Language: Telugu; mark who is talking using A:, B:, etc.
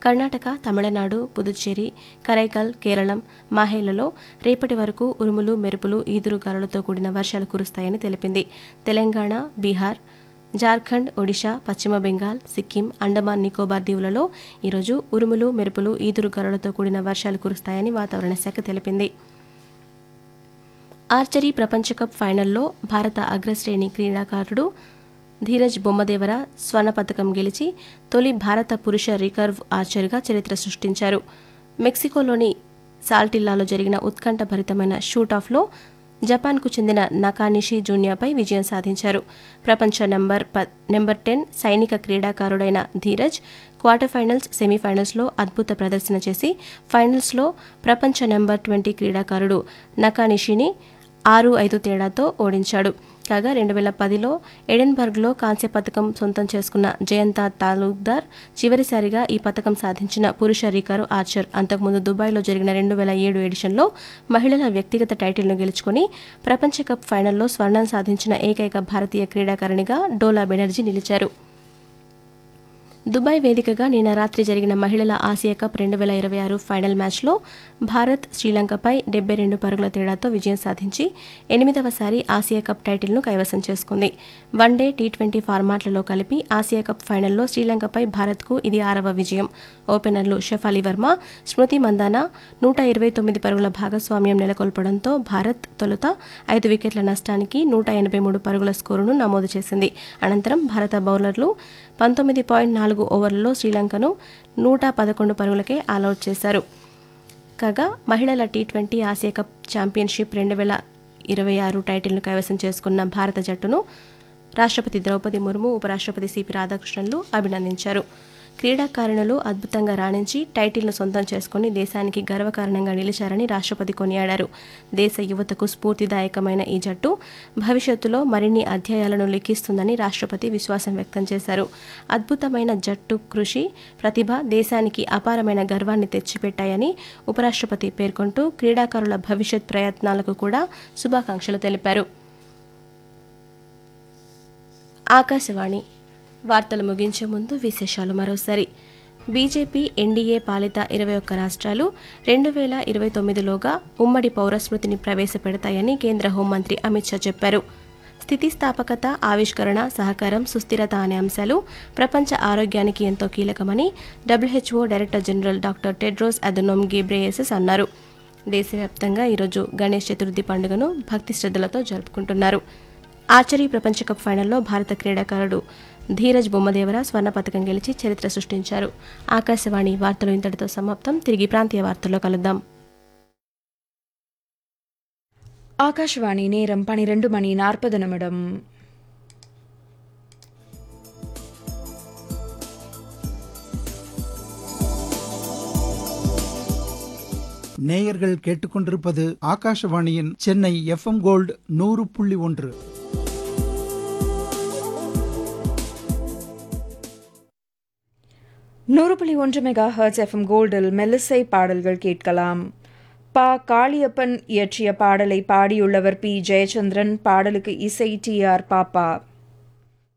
A: కర్ణాటక తమిళనాడు పుదుచ్చేరి కరైకల్ కేరళం మాహేలలో రేపటి వరకు ఉరుములు మెరుపులు ఈదురుగాలులతో కూడిన వర్షాలు కురుస్తాయని తెలిపింది తెలంగాణ బీహార్ జార్ఖండ్ ఒడిశా పశ్చిమ బెంగాల్ సిక్కిం అండమాన్ నికోబార్ దీవులలో ఈరోజు ఉరుములు మెరుపులు ఈదురుగాలులతో కూడిన వర్షాలు కురుస్తాయని వాతావరణ శాఖ తెలిపింది ఆర్చరీ ప్రపంచ కప్ ఫైనల్లో భారత అగ్రశ్రేణి క్రీడాకారుడు ధీరజ్ బొమ్మదేవర స్వర్ణ పథకం గెలిచి తొలి భారత పురుష రికర్వ్ ఆర్చర్గా చరిత్ర సృష్టించారు మెక్సికోలోని సాల్టిల్లాలో జరిగిన ఉత్కంఠభరితమైన షూటాఫ్లో జపాన్కు చెందిన నకానిషి జూనియాపై విజయం సాధించారు ప్రపంచ నెంబర్ ప నెంబర్ టెన్ సైనిక క్రీడాకారుడైన ధీరజ్ క్వార్టర్ ఫైనల్స్ సెమీఫైనల్స్లో అద్భుత ప్రదర్శన చేసి ఫైనల్స్లో ప్రపంచ నెంబర్ ట్వంటీ క్రీడాకారుడు నకానిషిని ఆరు ఐదు తేడాతో ఓడించాడు కాగా రెండు వేల పదిలో ఎడెన్బర్గ్లో కాంస్య పథకం సొంతం చేసుకున్న జయంత తాలూక్దార్ చివరిసారిగా ఈ పథకం సాధించిన పురుష రికరు ఆర్చర్ అంతకుముందు దుబాయ్లో జరిగిన రెండు వేల ఏడు ఎడిషన్లో మహిళల వ్యక్తిగత టైటిల్ను గెలుచుకుని ప్రపంచ కప్ ఫైనల్లో స్వర్ణం సాధించిన ఏకైక భారతీయ క్రీడాకారిణిగా డోలా బెనర్జీ నిలిచారు దుబాయ్ వేదికగా నిన్న రాత్రి జరిగిన మహిళల ఆసియా కప్ రెండు వేల ఇరవై ఆరు ఫైనల్ మ్యాచ్లో భారత్ శ్రీలంకపై డెబ్బై రెండు పరుగుల తేడాతో విజయం సాధించి ఎనిమిదవసారి ఆసియా కప్ టైటిల్ను కైవసం చేసుకుంది వన్డే టీ ట్వంటీ ఫార్మాట్లలో కలిపి ఆసియా కప్ ఫైనల్లో శ్రీలంకపై భారత్కు ఇది ఆరవ విజయం ఓపెనర్లు షఫాలి వర్మ స్మృతి మందాన నూట ఇరవై తొమ్మిది పరుగుల భాగస్వామ్యం నెలకొల్పడంతో భారత్ తొలుత ఐదు వికెట్ల నష్టానికి నూట ఎనభై మూడు పరుగుల స్కోరును నమోదు చేసింది అనంతరం భారత బౌలర్లు పంతొమ్మిది పాయింట్ నాలుగు ఓవర్లలో శ్రీలంకను నూట పదకొండు పరుగులకే ఆలౌట్ చేశారు కాగా మహిళల T twenty Asia cup championship రెండు వేల ఇరవై ఆరు టైటిల్ను కైవసం చేసుకున్న భారత జట్టును రాష్ట్రపతి ద్రౌపది ముర్ము ఉపరాష్ట్రపతి సిపి రాధాకృష్ణన్లు అభినందించారు క్రీడాకారిణులు అద్భుతంగా రాణించి టైటిల్ను సొంతం చేసుకుని దేశానికి గర్వకారణంగా నిలిచారని రాష్ట్రపతి కొనియాడారు దేశ యువతకు స్ఫూర్తిదాయకమైన ఈ జట్టు భవిష్యత్తులో మరిన్ని అధ్యాయాలను లిఖిస్తుందని రాష్ట్రపతి విశ్వాసం వ్యక్తం చేశారు అద్భుతమైన జట్టు కృషి ప్రతిభ దేశానికి అపారమైన గర్వాన్ని తెచ్చిపెట్టాయని ఉపరాష్ట్రపతి పేర్కొంటూ క్రీడాకారుల భవిష్యత్ ప్రయత్నాలకు కూడా శుభాకాంక్షలు తెలిపారు ఆకాశవాణి వార్తలు ముగించే ముందు విశేషాలు మరోసారి బీజేపీ ఎన్డీఏ పాలిత ఇరవై ఒక్క రాష్ట్రాలు రెండు వేల ఇరవై తొమ్మిదిలోగా ఉమ్మడి పౌరస్మృతిని ప్రవేశపెడతాయని కేంద్ర హోంమంత్రి అమిత్ షా చెప్పారు స్థితిస్థాపకత ఆవిష్కరణ సహకారం సుస్థిరత అనే అంశాలు ప్రపంచ ఆరోగ్యానికి ఎంతో కీలకమని WHO director general doctor Tedros Adhanom Ghebreyesus అన్నారు దేశవ్యాప్తంగా ఈరోజు గణేష్ చతుర్థి పండుగను భక్తి శ్రద్ధలతో జరుపుకుంటున్నారు ఆర్చరీ ప్రపంచ కప్ ఫైనల్లో భారత క్రీడాకారుడు ధీరజ్ బొమ్మదేవర స్వర్ణ పథకం గెలిచి చరిత్ర సృష్టించారు ఆకాశవాణి వార్తలు ఇంతటితో సమాప్తం తిరిగి ప్రాంతీయ వార్తల్లో కలుద్దాం
B: ஆகாஷ்வாணி நேரம் பனிரெண்டு மணி நாற்பது நிமிடம்
C: நேயர்கள் கேட்டுக்கொண்டிருப்பது ஆகாஷவாணியின் சென்னை எஃப்எம் கோல்டு நூறு புள்ளி ஒன்று
B: நூறு புள்ளி ஒன்று மெகா ஹர்ட்ஸ் எஃப்எம் கோல்டில் மெல்லிசை பாடல்கள் கேட்கலாம் பா காளியப்பன் இயற்றிய பாடலை பாடியுள்ளவர் பி ஜெயச்சந்திரன் பாடலுக்கு இசை டி ஆர் பாப்பா